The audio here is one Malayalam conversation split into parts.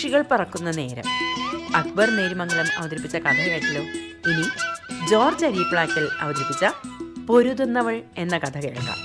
പക്ഷികൾ പറക്കുന്ന നേരം അക്ബർ നേരിമംഗലം അവതരിപ്പിച്ച കഥ കേട്ടല്ലോ ഇനി ജോർജ് അരീപ്ലാക്കൽ അവതരിപ്പിച്ച പൊരുതുന്നവൾ എന്ന കഥ കേൾക്കാം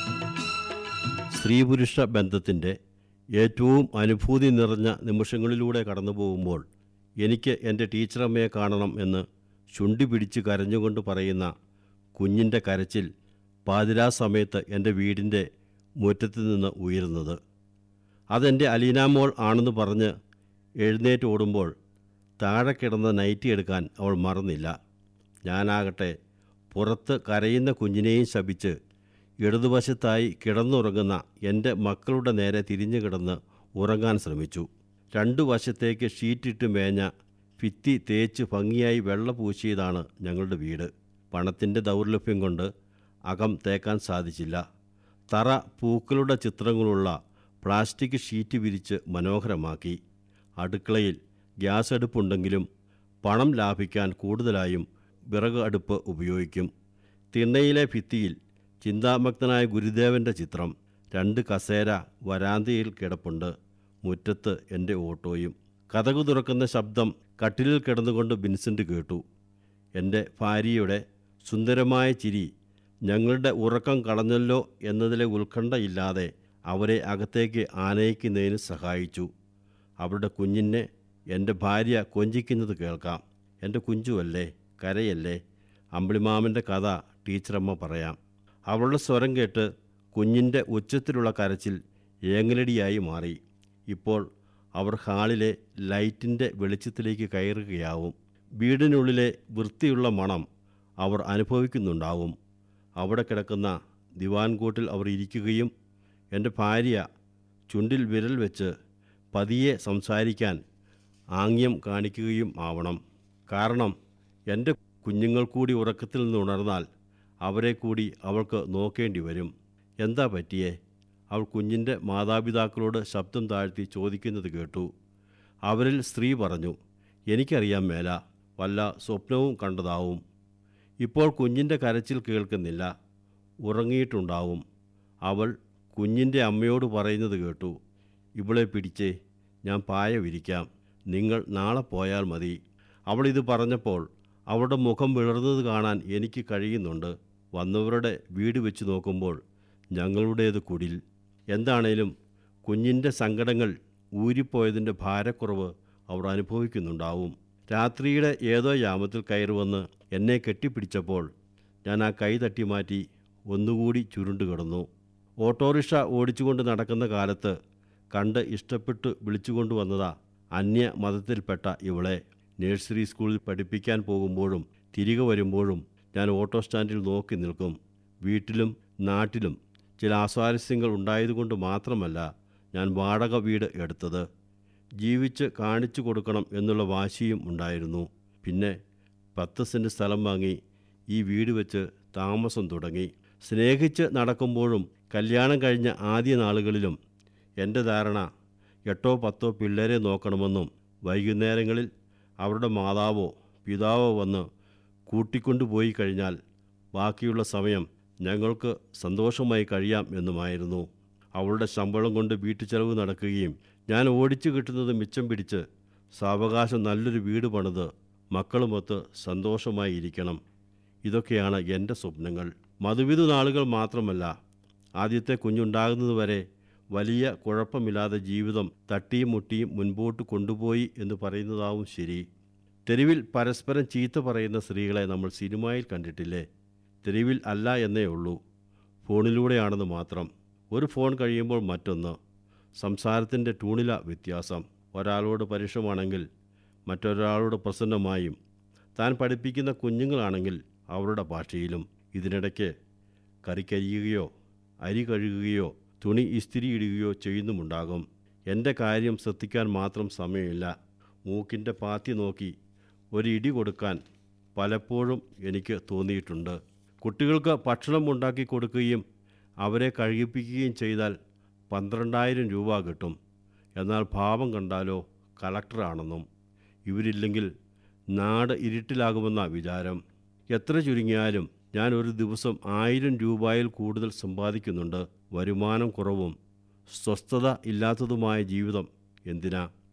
സ്ത്രീ പുരുഷ ബന്ധത്തിൻ്റെ ഏറ്റവും അനുഭൂതി നിറഞ്ഞ നിമിഷങ്ങളിലൂടെ കടന്നു പോകുമ്പോൾ എനിക്ക് എൻ്റെ ടീച്ചറമ്മയെ കാണണം എന്ന് ചുണ്ടി പിടിച്ച് കരഞ്ഞുകൊണ്ട് പറയുന്ന കുഞ്ഞിൻ്റെ കരച്ചിൽ പാതിരാ സമയത്ത് എൻ്റെ വീടിൻ്റെ മുറ്റത്ത് നിന്ന് ഉയരുന്നത് അതെൻ്റെ അലീനാമോൾ ആണെന്ന് പറഞ്ഞ് എഴുന്നേറ്റ് ഓടുമ്പോൾ താഴെ കിടന്ന നൈറ്റി എടുക്കാൻ അവൾ മറന്നില്ല ഞാനാകട്ടെ പുറത്ത് കരയുന്ന കുഞ്ഞിനെയും ശപിച്ച് ഇടതുവശത്തായി കിടന്നുറങ്ങുന്ന എൻ്റെ മക്കളുടെ നേരെ തിരിഞ്ഞു കിടന്ന് ഉറങ്ങാൻ ശ്രമിച്ചു രണ്ടു വശത്തേക്ക് ഷീറ്റിട്ട് മേഞ്ഞ ഭിത്തി തേച്ച് ഭംഗിയായി വെള്ള പൂശിയതാണ് ഞങ്ങളുടെ വീട് പണത്തിൻ്റെ ദൗർലഭ്യം കൊണ്ട് അകം തേക്കാൻ സാധിച്ചില്ല തറ പൂക്കളുടെ ചിത്രങ്ങളുള്ള പ്ലാസ്റ്റിക് ഷീറ്റ് വിരിച്ച് മനോഹരമാക്കി അടുക്കളയിൽ ഗ്യാസ് അടുപ്പുണ്ടെങ്കിലും പണം ലാഭിക്കാൻ കൂടുതലായും വിറക് അടുപ്പ് ഉപയോഗിക്കും തിണ്ണയിലെ ഭിത്തിയിൽ ചിന്താമഗ്നായ ഗുരുദേവൻ്റെ ചിത്രം രണ്ട് കസേര വരാന്തയിൽ കിടപ്പുണ്ട് മുറ്റത്ത് എൻ്റെ ഓട്ടോയും കഥകു തുറക്കുന്ന ശബ്ദം കട്ടിലിൽ കിടന്നുകൊണ്ട് വിൻസെൻ്റ് കേട്ടു എൻ്റെ ഭാര്യയുടെ സുന്ദരമായ ചിരി ഞങ്ങളുടെ ഉറക്കം കളഞ്ഞല്ലോ എന്നതിലെ ഉത്കണ്ഠയില്ലാതെ അവരെ അകത്തേക്ക് ആനയിക്കുന്നതിന് സഹായിച്ചു അവരുടെ കുഞ്ഞിനെ എൻ്റെ ഭാര്യ കൊഞ്ചിക്കുന്നത് കേൾക്കാം എൻ്റെ കുഞ്ചുവല്ലേ കരയല്ലേ അമ്പിളിമാമൻ്റെ കഥ ടീച്ചറമ്മ പറയാം അവളുടെ സ്വരം കേട്ട് കുഞ്ഞിൻ്റെ ഉച്ചത്തിലുള്ള കരച്ചിൽ ഏങ്ങലടിയായി മാറി ഇപ്പോൾ അവർ ഹാളിലെ ലൈറ്റിൻ്റെ വെളിച്ചത്തിലേക്ക് കയറുകയാവും വീടിനുള്ളിലെ വൃത്തിയുള്ള മണം അവർ അനുഭവിക്കുന്നുണ്ടാവും അവിടെ കിടക്കുന്ന ദിവാൻകൂട്ടിൽ അവർ ഇരിക്കുകയും എൻ്റെ ഭാര്യ ചുണ്ടിൽ വിരൽ വെച്ച് പതിയെ സംസാരിക്കാൻ ആംഗ്യം കാണിക്കുകയും ആവണം കാരണം എൻ്റെ കുഞ്ഞുങ്ങൾ കൂടി ഉറക്കത്തിൽ നിന്ന് ഉണർന്നാൽ അവരെ കൂടി അവൾക്ക് നോക്കേണ്ടി വരും എന്താ പറ്റിയേ അവൾ കുഞ്ഞിൻ്റെ മാതാപിതാക്കളോട് ശബ്ദം താഴ്ത്തി ചോദിക്കുന്നത് കേട്ടു അവരിൽ സ്ത്രീ പറഞ്ഞു എനിക്കറിയാൻ മേല വല്ല സ്വപ്നവും കണ്ടതാവും ഇപ്പോൾ കുഞ്ഞിൻ്റെ കരച്ചിൽ കേൾക്കുന്നില്ല ഉറങ്ങിയിട്ടുണ്ടാവും അവൾ കുഞ്ഞിൻ്റെ അമ്മയോട് പറയുന്നത് കേട്ടു ഇവളെ പിടിച്ചേ ഞാൻ പായ വിരിക്കാം നിങ്ങൾ നാളെ പോയാൽ മതി അവൾ ഇത് പറഞ്ഞപ്പോൾ അവളുടെ മുഖം വിളർന്നത് കാണാൻ എനിക്ക് കഴിയുന്നുണ്ട് വന്നവരുടെ വീട് വെച്ച് നോക്കുമ്പോൾ ഞങ്ങളുടേത് കുടിൽ എന്താണേലും കുഞ്ഞിൻ്റെ സങ്കടങ്ങൾ ഊരിപ്പോയതിൻ്റെ ഭാരക്കുറവ് അവർ അനുഭവിക്കുന്നുണ്ടാവും രാത്രിയുടെ ഏതോ യാമത്തിൽ കയറി വന്ന് എന്നെ കെട്ടിപ്പിടിച്ചപ്പോൾ ഞാൻ ആ കൈ തട്ടി മാറ്റി ഒന്നുകൂടി ചുരുണ്ടു കിടന്നു ഓട്ടോറിക്ഷ ഓടിച്ചുകൊണ്ട് നടക്കുന്ന കാലത്ത് കണ്ട് ഇഷ്ടപ്പെട്ട് വിളിച്ചുകൊണ്ട് വന്നതാ അന്യ മതത്തിൽപ്പെട്ട ഇവളെ നഴ്സറി സ്കൂളിൽ പഠിപ്പിക്കാൻ പോകുമ്പോഴും തിരികെ വരുമ്പോഴും ഞാൻ ഓട്ടോ സ്റ്റാൻഡിൽ നോക്കി നിൽക്കും വീട്ടിലും നാട്ടിലും ചില അസ്വാരസ്യങ്ങൾ ഉണ്ടായതുകൊണ്ട് മാത്രമല്ല ഞാൻ വാടക വീട് എടുത്തത് ജീവിച്ച് കാണിച്ചു കൊടുക്കണം എന്നുള്ള വാശിയും ഉണ്ടായിരുന്നു പിന്നെ പത്ത് സെൻറ്റ് സ്ഥലം വാങ്ങി ഈ വീട് വെച്ച് താമസം തുടങ്ങി സ്നേഹിച്ച് നടക്കുമ്പോഴും കല്യാണം കഴിഞ്ഞ ആദ്യ നാളുകളിലും എൻ്റെ ധാരണ എട്ടോ പത്തോ പിള്ളേരെ നോക്കണമെന്നും വൈകുന്നേരങ്ങളിൽ അവരുടെ മാതാവോ പിതാവോ വന്ന് കൂട്ടിക്കൊണ്ടുപോയി കഴിഞ്ഞാൽ ബാക്കിയുള്ള സമയം ഞങ്ങൾക്ക് സന്തോഷമായി കഴിയാം എന്നുമായിരുന്നു അവളുടെ ശമ്പളം കൊണ്ട് വീട്ടുചെലവ് നടക്കുകയും ഞാൻ ഓടിച്ചു കിട്ടുന്നത് മിച്ചം പിടിച്ച് സാവകാശം നല്ലൊരു വീട് പണിത് മക്കളുമൊത്ത് സന്തോഷമായി ഇരിക്കണം ഇതൊക്കെയാണ് എൻ്റെ സ്വപ്നങ്ങൾ മധുവിധു നാളുകൾ മാത്രമല്ല ആദ്യത്തെ കുഞ്ഞുണ്ടാകുന്നതുവരെ വലിയ കുഴപ്പമില്ലാതെ ജീവിതം തട്ടിയും മുട്ടിയും മുൻപോട്ട് കൊണ്ടുപോയി എന്ന് പറയുന്നതാവും ശരി തെരുവിൽ പരസ്പരം ചീത്ത പറയുന്ന സ്ത്രീകളെ നമ്മൾ സിനിമയിൽ കണ്ടിട്ടില്ലേ തെരുവിൽ അല്ല എന്നേ ഉള്ളൂ ഫോണിലൂടെയാണെന്ന് മാത്രം ഒരു ഫോൺ കഴിയുമ്പോൾ മറ്റൊന്ന് സംസാരത്തിൻ്റെ ടൂണില വ്യത്യാസം ഒരാളോട് പരുഷമാണെങ്കിൽ മറ്റൊരാളോട് പ്രസന്നമായും താൻ പഠിപ്പിക്കുന്ന കുഞ്ഞുങ്ങളാണെങ്കിൽ അവരുടെ ഭാഷയിലും ഇതിനിടയ്ക്ക് കറിക്കരിയുകയോ അരി കഴുകുകയോ തുണി ഇസ്തിരി ഇടുകയോ ചെയ്യുന്നുമുണ്ടാകും എൻ്റെ കാര്യം ശ്രദ്ധിക്കാൻ മാത്രം സമയമില്ല മൂക്കിൻ്റെ പാത്തി നോക്കി ഒരു ഇടി കൊടുക്കാൻ പലപ്പോഴും എനിക്ക് തോന്നിയിട്ടുണ്ട് കുട്ടികൾക്ക് ഭക്ഷണം ഉണ്ടാക്കി കൊടുക്കുകയും അവരെ കഴിയിപ്പിക്കുകയും ചെയ്താൽ പന്ത്രണ്ടായിരം രൂപ കിട്ടും എന്നാൽ ഭാവം കണ്ടാലോ കളക്ടറാണെന്നും ഇവരില്ലെങ്കിൽ നാട് ഇരുട്ടിലാകുമെന്ന വിചാരം എത്ര ചുരുങ്ങിയാലും ഞാൻ ഒരു ദിവസം ആയിരം രൂപയിൽ കൂടുതൽ സമ്പാദിക്കുന്നുണ്ട് വരുമാനം കുറവും സ്വസ്ഥത ഇല്ലാത്തതുമായ ജീവിതം എന്തിനാ